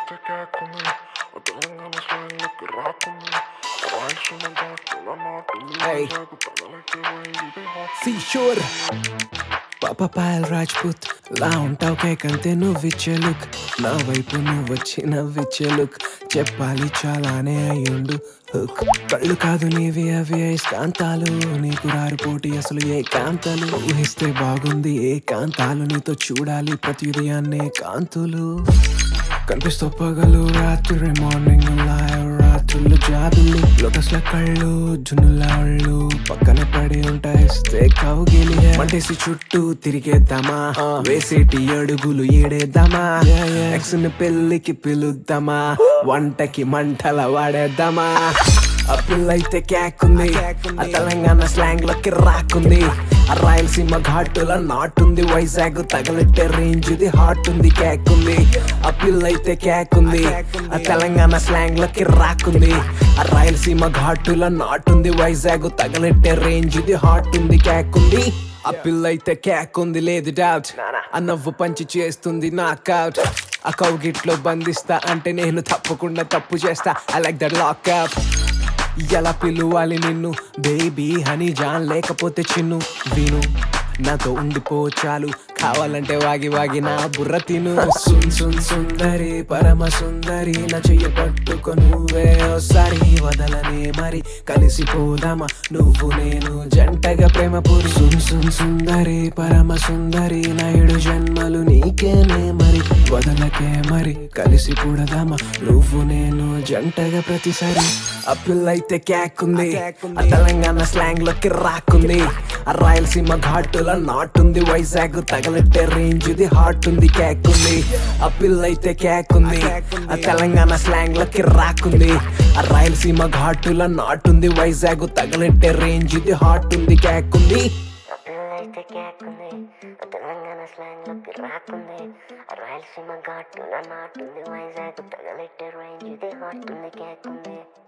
పిల్లైతే కేకుంది తెలంగాణ స్లాంగ్లోకి రాకుంది రాయలసీమ ఘాటుల నాటుంది Hey. వైజాగ్ తగలకి వైదే హాట్ సీషోర్ పాప పాయల్ రాజ్పుత్ లా ఉంటావు కేకంతే నువ్విచ్చే లుక్ నా వైపు నువ్వు వచ్చి నవ్విచ్చే లుక్ చెప్పాలి చాలానే అయ్యుండు హుక్ కళ్ళు కాదు నీవి అవి కాంతాలు నీకు రారు పోటీ అసలు ఏ కాంతాలు ఊహిస్తే బాగుంది ఏ కాంతాలు నీతో చూడాలి ప్రతి ఉదయాన్నే కాంతులు కనిపిస్తూ పగలు రాత్రి మార్నింగ్ రాత్రులు జాబిల్లి లోటస్ల కళ్ళు జున్నుల ఒళ్ళు పక్కన పడి ఉంటాయిస్తే కౌగిలి మంటేసి చుట్టూ తిరిగేద్దామా వేసేటి అడుగులు ఏడేద్దామా ఎక్స్ ని పెళ్లికి పిలుద్దామా వంటకి మంటల వాడేద్దామా ఆ పిల్లైతే కేకుంది ఆ తెలంగాణ స్లాంగ్ లోకి రాకుంది ఆ రాయలసీమ ఘాటుల నాటుంది వైజాగ్ తగలెట్టే రేంజ్ ఇది హాట్ ఉంది కేకుంది ఆ పిల్లైతే కేకుంది ఆ తెలంగాణ స్లాంగ్ లోకి రాకుంది ఆ రాయలసీమ ఘాటుల నాటుంది వైజాగ్ తగలెట్టే రేంజ్ ఇది హాట్ ఉంది కేకుంది ఆ పిల్లైతే కేకుంది లేదు డౌట్ ఆ నవ్వు పంచి చేస్తుంది నాకౌట్ ఆ కౌగిట్లో బంధిస్తా అంటే నేను తప్పకుండా తప్పు చేస్తా ఐ లైక్ దట్ లాక్అప్ ఎలా పిలువాలి నిన్ను బేబీ హనీ జాన్ లేకపోతే చిన్ను విను నాతో ఉండిపో చాలు కావాలంటే వాగి వాగి నా బుర్ర తిను సున్ సున్ సుందరి పరమ సుందరి నా చెయ్య పట్టుకో నువ్వే ఒకసారి వదలనే మరి కలిసిపోదామా నువ్వు నేను జంటగా ప్రేమ పూరి సున్ సున్ సుందరి పరమ సుందరి నా ఏడు జన్మలు నీకేనే మరి వదలకే మరి కలిసి కూడదామా నువ్వు నేను జంటగా ప్రతిసారి ఆ పిల్లైతే కేకుంది ఆ తెలంగాణ స్లాంగ్ లోకి రాకుంది ఆ రాయలసీమ ఘాటుల నాటుంది వైజాగ్ తగలెట్టే రేంజ్ ఇది హాట్ ఉంది కేకుంది ఆ పిల్లైతే కేకుంది ఆ తెలంగాణ స్లాంగ్ లోకి రాకుంది ఆ రాయలసీమ ఘాటుల నాటుంది వైజాగ్ తగలెట్టే రేంజ్ ఇది హాట్ ఉంది కేకుంది ఆ పిల్లైతే కేకుంది ఆ తెలంగాణ స్లాంగ్ లోకి రాకుంది ఆ రాయలసీమ ఘాటుల నాటుంది వైజాగ్ తగలెట్టే రేంజ్ ఇది హాట్ ఉంది కేకుంది